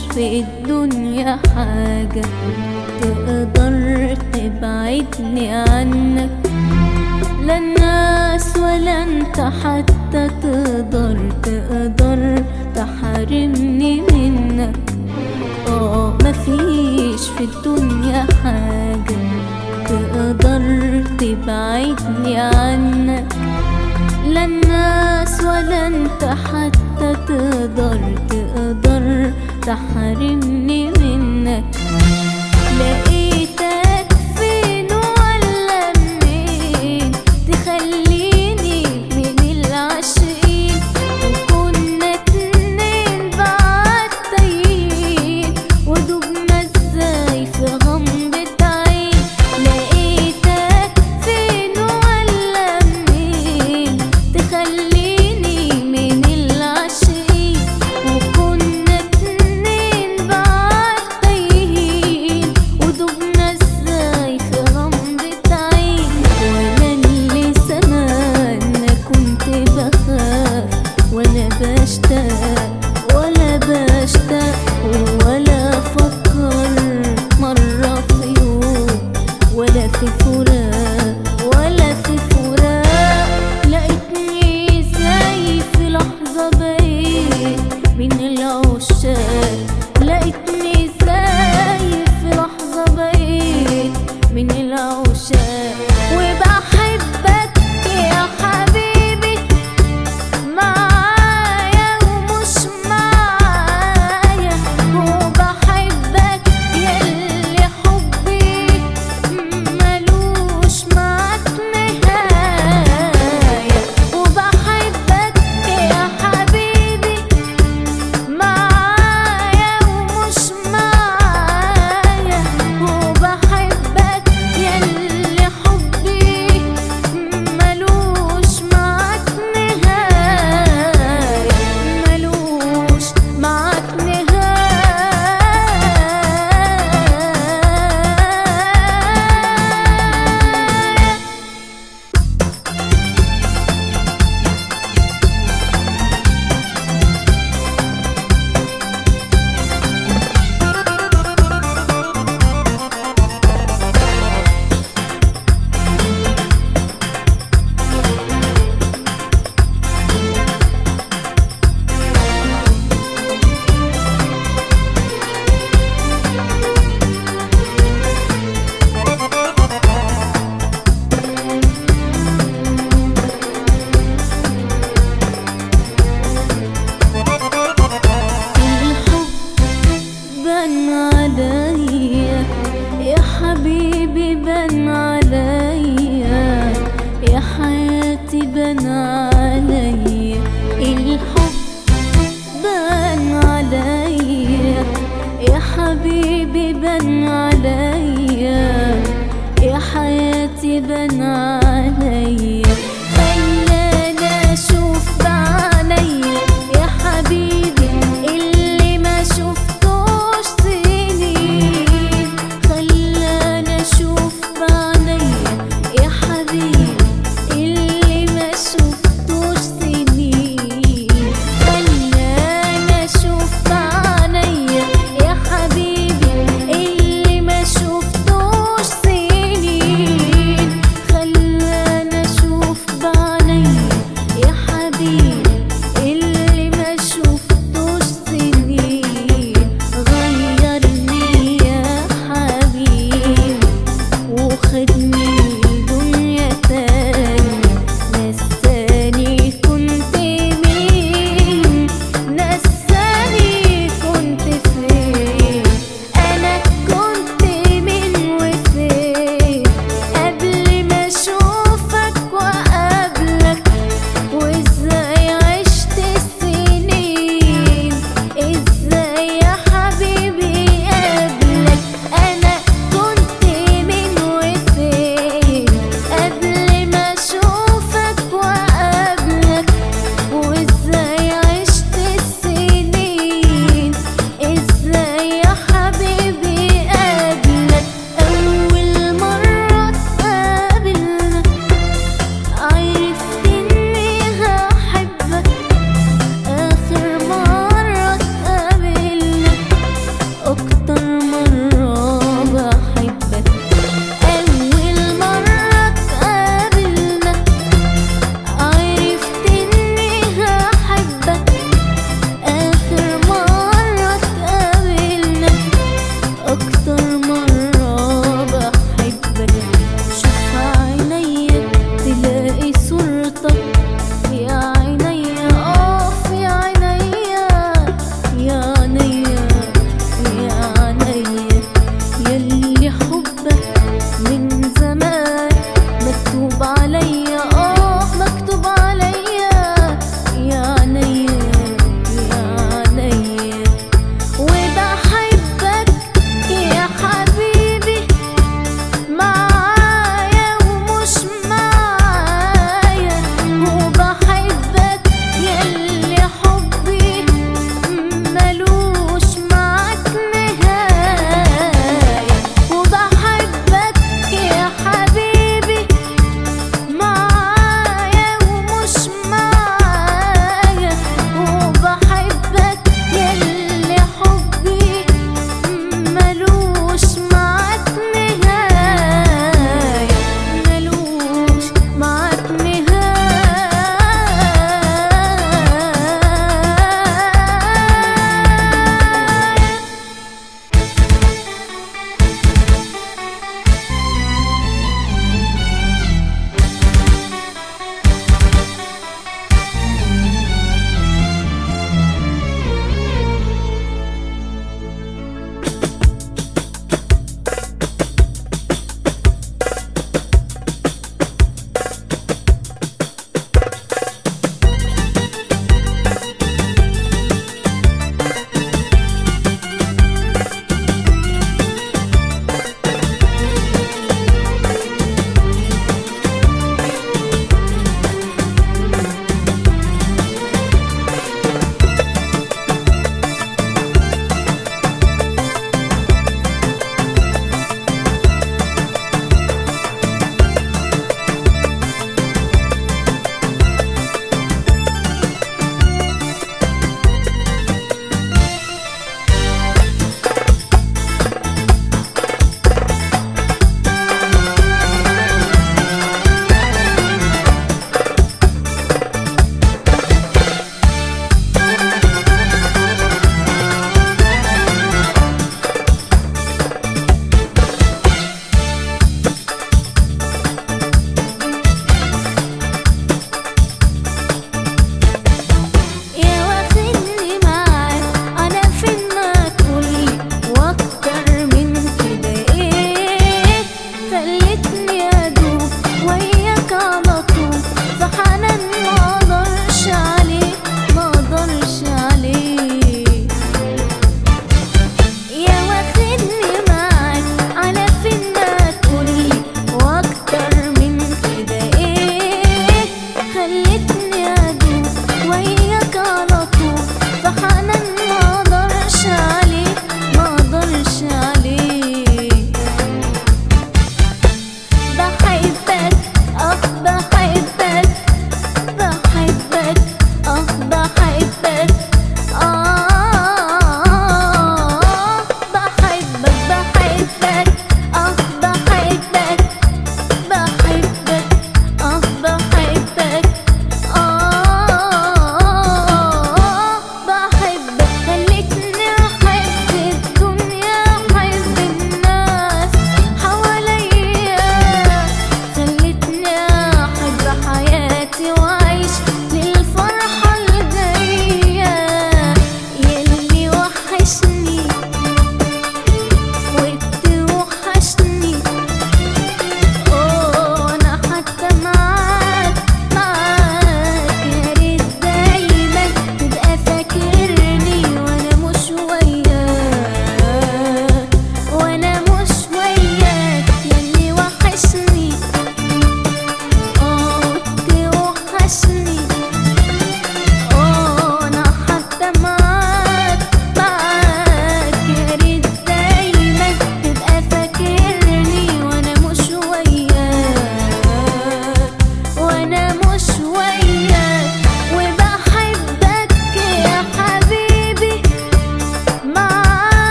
في الدنيا حاجة تقدر تبعدني عنك لا الناس ولا انت حتى تقدر تقدر تحرمني منك اه مفيش في الدنيا حاجة تقدر تبعدني عنك لا الناس ولا انت حتى تقدر تقدر تحرمني منك لقيتك فين ولا منين تخليني من العاشقين وكنا اتنين بعد تايهين ودوبنا ازاي في غمضة عين لقيتك فين ولا منين تخليني من العاشقين وكنا اتنين بعد تايهين ودوبنا ازاي في غمضة عين وانا اللي زمان كنت بخاف ولا بشتاق ولا بشتاق ولا افكر مرة في يوم ولا في فراق ولا في فراق لقيتني زي في لحظة بقيت من العشاق لقيتني زي في لحظة بقيت من العشاق وبحبك يا حبيبي معايا ومش معايا وبحبك ياللي حبي ملوش معاك نهاية وبحبك يا حبيبي معايا ومش معايا وبحبك ياللي حبي ملوش معاك نهاية ملوش معاك نهاية الحب بان عليا يا حبيبي بان عليا يا حياتي بان عليا الحب بان عليا يا حبيبي بان عليا يا حياتي بان عليا